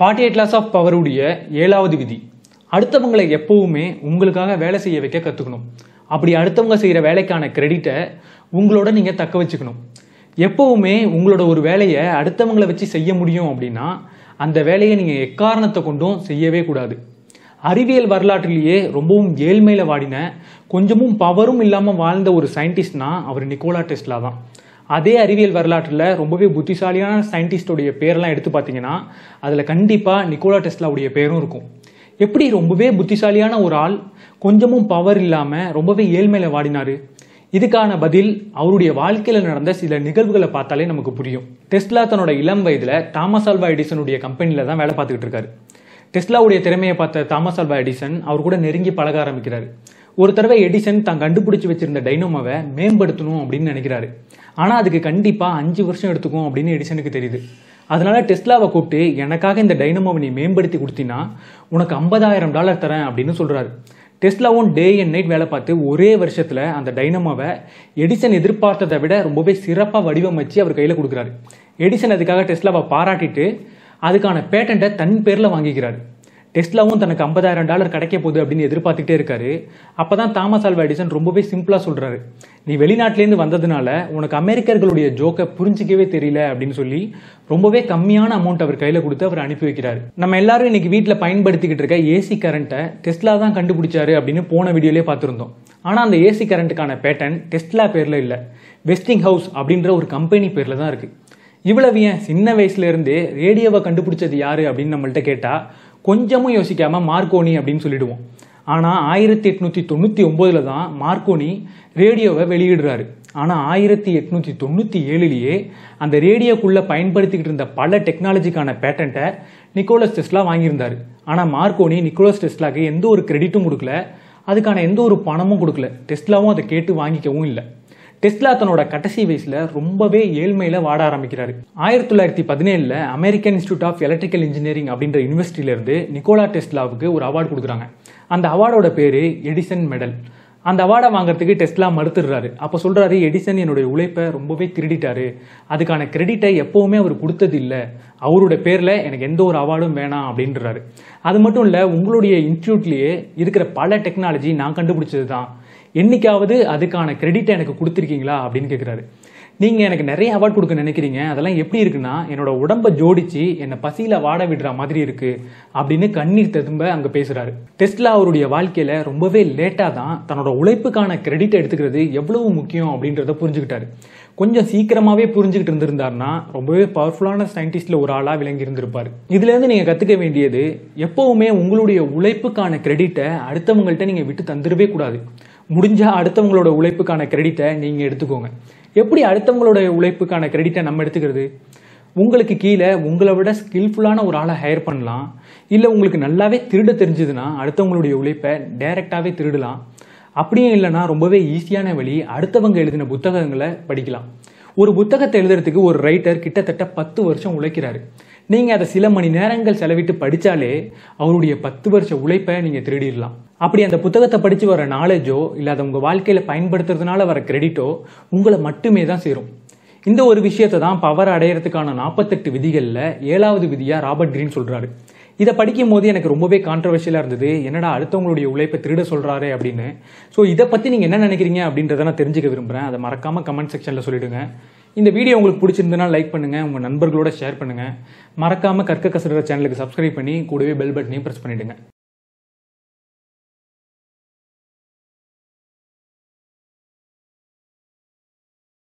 forty eight laws of பவருடைய ஏழாவது விதி அடுத்தவங்களை எப்பவுமே உங்களுக்காக வேலை செய்ய வைக்க கற்றுக்கணும் அப்படி அடுத்தவங்க செய்கிற வேலைக்கான கிரெடிட்டை உங்களோட நீங்கள் தக்க வச்சுக்கணும் எப்பவுமே உங்களோட ஒரு வேலையை அடுத்தவங்களை வச்சு செய்ய முடியும் அப்படின்னா அந்த வேலையை நீங்கள் எக்காரணத்தை கொண்டும் செய்யவே கூடாது அறிவியல் வரலாற்றிலேயே ரொம்பவும் ஏழ்மையில் வாடின கொஞ்சமும் பவரும் இல்லாமல் வாழ்ந்த ஒரு சயின்டிஸ்ட்னா அவர் நிக்கோலா டெஸ்லா தான் அதே அறிவியல் வரலாற்றில் ரொம்பவே புத்திசாலியான சயின்டிஸ்டோடைய பேரெல்லாம் எடுத்து பார்த்தீங்கன்னா அதில் கண்டிப்பாக நிக்கோலா டெஸ்லாவுடைய பேரும் இருக்கும் எப்படி ரொம்பவே புத்திசாலியான ஒரு ஆள் கொஞ்சமும் பவர் இல்லாமல் ரொம்பவே ஏழ்மையில் வாடினாரு இதுக்கான பதில் அவருடைய வாழ்க்கையில் நடந்த சில நிகழ்வுகளை பார்த்தாலே நமக்கு புரியும் டெஸ்லா தன்னோட இளம் வயதில் தாமஸ் ஆல்வா எடிசனுடைய கம்பெனியில் தான் வேலை பார்த்துக்கிட்டு இருக்காரு டெஸ்லாவுடைய திறமையை பார்த்த தாமஸ் ஆல்வா எடிசன் அவர் கூட நெருங்கி பழக ஆரம்பிக்கிறாரு ஒரு தடவை எடிசன் தான் கண்டுபிடிச்சு வச்சிருந்த டைனோமாவை மேம்படுத்தணும் அப்படின்னு நினைக்கிறாரு ஆனால் அதுக்கு கண்டிப்பாக அஞ்சு வருஷம் எடுத்துக்கும் அப்படின்னு எடிசனுக்கு தெரியுது அதனால டெஸ்லாவை கூப்பிட்டு எனக்காக இந்த டைனமோவை நீ மேம்படுத்தி கொடுத்தீங்கன்னா உனக்கு ஐம்பதாயிரம் டாலர் தரேன் அப்படின்னு சொல்றாரு டெஸ்லாவும் டே அண்ட் நைட் வேலை பார்த்து ஒரே வருஷத்தில் அந்த டைனமோவை எடிசன் எதிர்பார்த்ததை விட ரொம்பவே சிறப்பாக வடிவமைச்சு அவர் கையில் கொடுக்குறாரு எடிசன் அதுக்காக டெஸ்லாவை பாராட்டிட்டு அதுக்கான பேட்டண்ட்டை தன் பேரில் வாங்கிக்கிறாரு டெஸ்லாவும் தனக்கு ஐம்பதாயிரம் டாலர் கிடைக்க போகுது அப்படின்னு எதிர்பார்த்துட்டே இருக்காரு அப்போ தான் தாமஸ் ஆல்வா எடிசன் ரொம்பவே சிம்பிளாக சொல்கிறாரு நீ வெளிநாட்டிலேருந்து வந்ததுனால உனக்கு அமெரிக்கர்களுடைய ஜோக்கை புரிஞ்சிக்கவே தெரியல அப்படின்னு சொல்லி ரொம்பவே கம்மியான அமௌண்ட் அவர் கையில் கொடுத்து அவர் அனுப்பி வைக்கிறாரு நம்ம எல்லாரும் இன்னைக்கு வீட்டில் பயன்படுத்திக்கிட்டு இருக்க ஏசி கரண்ட்டை டெஸ்லா தான் கண்டுபிடிச்சாரு அப்படின்னு போன வீடியோலேயே பார்த்துருந்தோம் ஆனால் அந்த ஏசி கரண்ட்டுக்கான பேட்டன் டெஸ்லா பேரில் இல்லை வெஸ்டிங் ஹவுஸ் அப்படின்ற ஒரு கம்பெனி பேரில் தான் இருக்குது இவ்வளவு ஏன் சின்ன வயசுல இருந்தே ரேடியோவை கண்டுபிடிச்சது யாரு அப்படின்னு நம்மள்ட்ட கேட்டா கொஞ்சமும் யோசிக்காம மார்க்கோனி அப்படின்னு சொல்லிடுவோம் ஆனா ஆயிரத்தி எட்நூத்தி தொண்ணூத்தி ஒன்பதுல தான் மார்க்கோனி ரேடியோவை வெளியிடுறாரு ஆனா ஆயிரத்தி எட்நூத்தி தொண்ணூத்தி ஏழுலயே அந்த ரேடியோக்குள்ள பயன்படுத்திக்கிட்டு இருந்த பல டெக்னாலஜிக்கான பேட்டன்ட்டை நிக்கோலஸ் டெஸ்லா வாங்கியிருந்தாரு ஆனா மார்க்கோனி நிக்கோலஸ் டெஸ்லாக்கு எந்த ஒரு கிரெடிட்டும் கொடுக்கல அதுக்கான எந்த ஒரு பணமும் கொடுக்கல டெஸ்லாவும் அதை கேட்டு வாங்கிக்கவும் இல்லை டெஸ்லா தன்னோட கடைசி வயசுல ரொம்பவே ஏழ்மையில வாட ஆரம்பிக்கிறாரு ஆயிரத்தி தொள்ளாயிரத்தி பதினேழுல American institute of electrical engineering அப்படின்ற யூனிவர்சிட்டியில இருந்து நிக்கோலா டெஸ்லாவுக்கு ஒரு அவார்டு கொடுக்குறாங்க அந்த அவார்டோட பேரு எடிசன் மெடல் அந்த அவார்டை வாங்குறதுக்கு டெஸ்லா மறுத்துடுறாரு அப்போ சொல்றாரு எடிசன் என்னுடைய உழைப்பை ரொம்பவே திருடிட்டாரு அதுக்கான கிரெடிட்டை எப்பவுமே அவர் கொடுத்தது இல்லை அவரோட பேர்ல எனக்கு எந்த ஒரு அவார்டும் வேணாம் அப்படின்றாரு அது மட்டும் இல்லை உங்களுடைய இன்ஸ்டியூட்லயே இருக்கிற பல டெக்னாலஜி நான் கண்டுபிடிச்சது தான் என்னைக்காவது அதுக்கான கிரெடிட்டை எனக்கு கொடுத்துருக்கீங்களா அப்படின்னு கேட்குறாரு நீங்கள் எனக்கு நிறைய அவார்ட் கொடுக்க நினைக்கிறீங்க அதெல்லாம் எப்படி இருக்குன்னா என்னோட உடம்பை ஜோடிச்சு என்னை பசியில் வாட விடுற மாதிரி இருக்கு அப்படின்னு கண்ணீர் ததும்ப அங்கே பேசுறாரு டெஸ்ட்லா அவருடைய வாழ்க்கையில ரொம்பவே லேட்டாக தான் தன்னோட உழைப்புக்கான கிரெடிட்டை எடுத்துக்கிறது எவ்வளவு முக்கியம் அப்படின்றத புரிஞ்சுக்கிட்டாரு கொஞ்சம் சீக்கிரமாவே புரிஞ்சுக்கிட்டு இருந்திருந்தாருன்னா ரொம்பவே பவர்ஃபுல்லான சயின்டிஸ்ட்ல ஒரு ஆளா விளங்கி இருந்திருப்பாரு இதுல இருந்து நீங்க கத்துக்க வேண்டியது எப்பவுமே உங்களுடைய உழைப்புக்கான கிரெடிட்டை அடுத்தவங்கள்ட்ட நீங்க விட்டு தந்துடவே கூடாது முடிஞ்சா அடுத்தவங்களோட உழைப்புக்கான கிரெடிட்டை நீங்க எடுத்துக்கோங்க எப்படி அடுத்தவங்களோட உழைப்புக்கான கிரெடிட்டை நம்ம எடுத்துக்கிறது உங்களுக்கு கீழே உங்களை விட ஸ்கில்ஃபுல்லான ஒரு ஆளை ஹையர் பண்ணலாம் இல்லை உங்களுக்கு நல்லாவே திருட தெரிஞ்சதுன்னா அடுத்தவங்களுடைய உழைப்பை டைரெக்டாகவே திருடலாம் அப்படியும் இல்லைன்னா ரொம்பவே ஈஸியான வழி அடுத்தவங்க எழுதின புத்தகங்களை படிக்கலாம் ஒரு புத்தகத்தை எழுதுறதுக்கு ஒரு ரைட்டர் கிட்டத்தட்ட பத்து வருஷம் உழைக்கிறாரு நீங்கள் அதை சில மணி நேரங்கள் செலவிட்டு படித்தாலே அவருடைய பத்து வருஷ உழைப்பை நீங்கள் திருடிடலாம் அப்படி அந்த புத்தகத்தை படித்து வர நாலேஜோ இல்லை அதை உங்கள் வாழ்க்கையில் பயன்படுத்துறதுனால வர கிரெடிட்டோ உங்களை மட்டுமே தான் சேரும் இந்த ஒரு விஷயத்தை தான் பவர் அடையிறதுக்கான நாற்பத்தெட்டு விதிகளில் ஏழாவது விதியாக ராபர்ட் கிரீன் சொல்கிறாரு இதை படிக்கும் போது எனக்கு ரொம்பவே கான்ட்ரவர்ஷியலாக இருந்தது என்னடா அடுத்தவங்களுடைய உழைப்பை திருட சொல்கிறாரு அப்படின்னு ஸோ இதை பற்றி நீங்கள் என்ன நினைக்கிறீங்க அப்படின்றத நான் தெரிஞ்சுக்க விரும்புகிறேன் அதை மறக்காமல் கமெண்ட் செக்ஷனில் சொல்லிடுங்க இந்த வீடியோ உங்களுக்கு பிடிச்சிருந்ததுன்னா லைக் பண்ணுங்கள் உங்கள் நண்பர்களோட ஷேர் பண்ணுங்கள் மறக்காமல் கற்க கசுற சேனலுக்கு சப்ஸ்கிரைப் பண்ணி கூடவே பெல் பட்டனையும் ப்ரெஸ் பண்ணிவிடுங்க